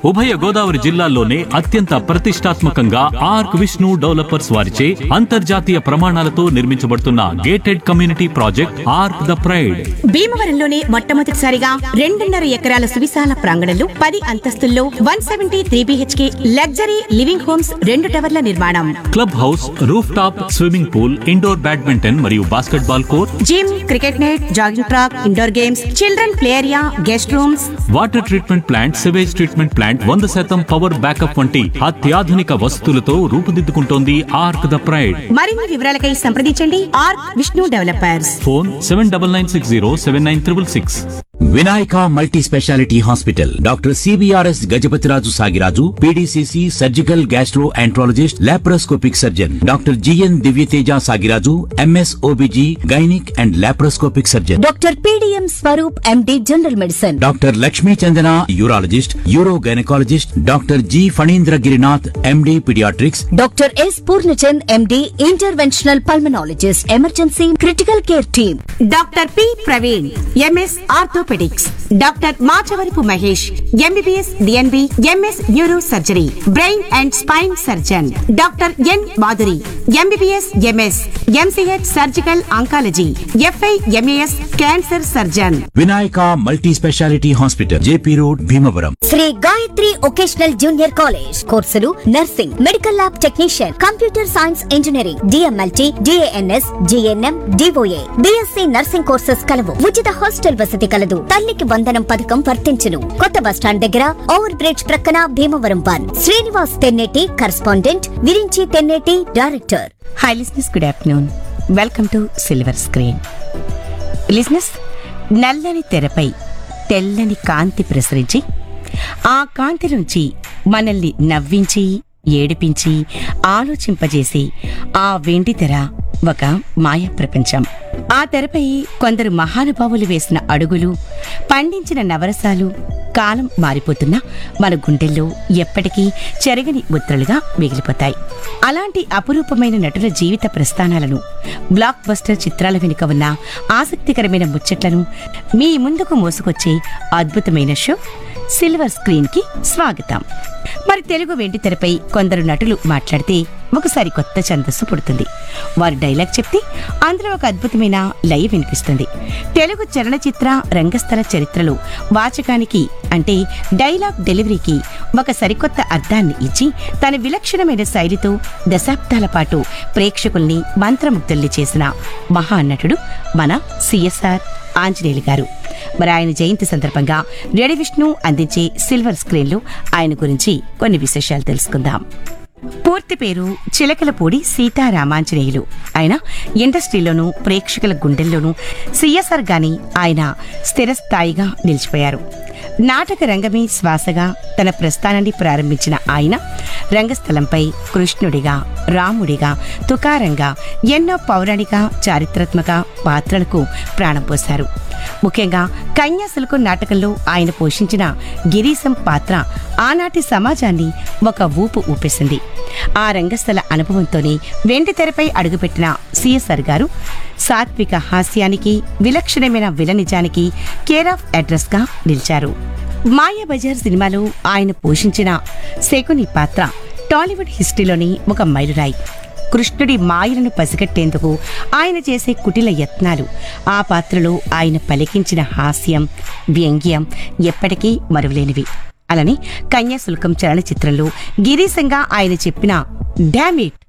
ఉభయ గోదావరి జిల్లాల్లోనే అత్యంత ప్రతిష్టాత్మకంగా ఆర్క్ విష్ణు డెవలపర్స్ వారిచే అంతర్జాతీయ ప్రమాణాలతో నిర్మించబడుతున్న gated community project arc the pride భీమవరంలోనే మొట్టమొదటిసారిగా రెండున్నర ఎకరాల సువిశాల ప్రాంగణంలో పది అంతస్తుల్లో one seventy three BHK luxury living homes రెండు టవర్ల నిర్మాణం club house roof top swimming pool indoor badminton మరియు basketball court gym cricket net jogging track indoor games children play area guest rooms water treatment plant sewage treatment plant వంద శాతం power backup వంటి అత్యాధునిక వసతులతో రూపుదిద్దుకుంటోంది arc the pride మరిన్ని వివరాలకై సంప్రదించండి R Vishnu developers phone seven double nine six zero seven nine triple six Vinayaka multi speciality hospital doctor CBRS Gajapathiraju Sagiraju PDCC surgical gastroenterologist laparoscopic surgeon doctor GN Divyateja Sagiraju MS OBG gynaec and laparoscopic surgeon doctor PDM Swaroop MD general medicine doctor Lakshmi Chandana urologist uro gynaecologist doctor G Phanindra Girinath MD paediatrics doctor S Purnachand MD interventional pulmonologist emergency critical care team doctor P Praveen MS orthopaedics doctor Machavarapu Mahesh MBBS DNB MS neuro surgery brain and spine surgeon doctor N Madhuri MBBS MS MCH surgical oncology FI MAS cancer surgeon Vinayaka multi speciality hospital JP road Bhimavaram Sri Gayatri vocational junior college కోర్సులు nursing medical lab technician computer science engineering DMLT DNS GNM DOA BSc nursing courses కలవు ఉచిత hostel వసతి కలదు తల్లికి వందనం పథకం వర్తించును కొత్త bus stand దగ్గర ఓవర్ బ్రిడ్జ్ ప్రక్కన Bhimavaram one Srinivas Tenneti correspondent Virinchi Tenneti director hi listeners good afternoon welcome to silver screen listeners నల్లని తెరపై తెల్లని కాంతి ప్రసరించి ఆ కాంతి నుంచి మనల్ని నవ్వించి ఏడిపించి ఆలోచింపజేసి ఆ వెండి తెర ఒక మాయ ప్రపంచం ఆ తెరపై కొందరు మహానుభావులు వేసిన అడుగులు పండించిన నవరసాలు కాలం మారిపోతున్నా మన గుండెల్లో ఎప్పటికీ చెరగని ముద్రలుగా మిగిలిపోతాయి అలాంటి అపురూపమైన నటుల జీవిత ప్రస్థానాలను బ్లాక్ బస్టర్ చిత్రాల వెనుక ఉన్న ఆసక్తికరమైన ముచ్చట్లను మీ ముందుకు మోసుకొచ్చే అద్భుతమైన షో సిల్వర్ స్క్రీన్ కి స్వాగతం మరి తెలుగు వెండి తెరపై కొందరు నటులు మాట్లాడితే ఒకసారి కొత్త ఛందస్సు పుడుతుంది వారు డైలాగ్ చెప్తే అందులో ఒక అద్భుతమైన లయ వినిపిస్తుంది తెలుగు చలనచిత్ర రంగస్థల చరిత్రలో వాచకానికి అంటే డైలాగ్ డెలివరీకి ఒక సరికొత్త అర్థాన్ని ఇచ్చి తన విలక్షణమైన శైలితో దశాబ్దాల పాటు ప్రేక్షకుల్ని మంత్రముగ్ధుల్ని చేసిన మహానటుడు మన సిఎస్ఆర్ ఆంజనేయులు గారు మరి ఆయన జయంతి సందర్భంగా రెడీ విష్ణు అందించే సిల్వర్ స్క్రీన్లో ఆయన గురించి కొన్ని విశేషాలు తెలుసుకుందాం పూర్తి పేరు చిలకలపూడి సీతారామాంజనేయులు ఆయన ఇండస్ట్రీలోనూ ప్రేక్షకుల గుండెల్లోనూ సిఎస్ఆర్ గాని ఆయన స్థిరస్థాయిగా నిలిచిపోయారు నాటక రంగమే శ్వాసగా తన ప్రస్థానాన్ని ప్రారంభించిన ఆయన రంగస్థలంపై కృష్ణుడిగా రాముడిగా తుకారంగా ఎన్నో పౌరాణిక చారిత్రాత్మక పాత్రలకు ప్రాణం పోశారు ముఖ్యంగా కన్యాశులకు నాటకంలో ఆయన పోషించిన గిరీశం పాత్ర ఆనాటి సమాజాన్ని ఒక ఊపు ఊపేసింది ఆ రంగస్థల అనుభవంతోనే వెండి తెరపై అడుగుపెట్టిన సిఎస్ఆర్ గారు సాత్విక హాస్యానికి విలక్షణమైన విలనిజానికి కేర్ ఆఫ్ అడ్రస్ గా నిలిచారు మాయాబజార్ సినిమాలో ఆయన పోషించిన శకుని పాత్ర టాలీవుడ్ హిస్టరీలోని ఒక మైలురాయి కృష్ణుడి మాయలను పసిగట్టేందుకు ఆయన చేసే కుటిల యత్నాలు ఆ పాత్రలో ఆయన పలికించిన హాస్యం వ్యంగ్యం ఎప్పటికీ మరువలేనివి అలానే కన్యాశుల్కం చలనచిత్రంలో గిరీశంగా ఆయన చెప్పిన డామ్ ఇట్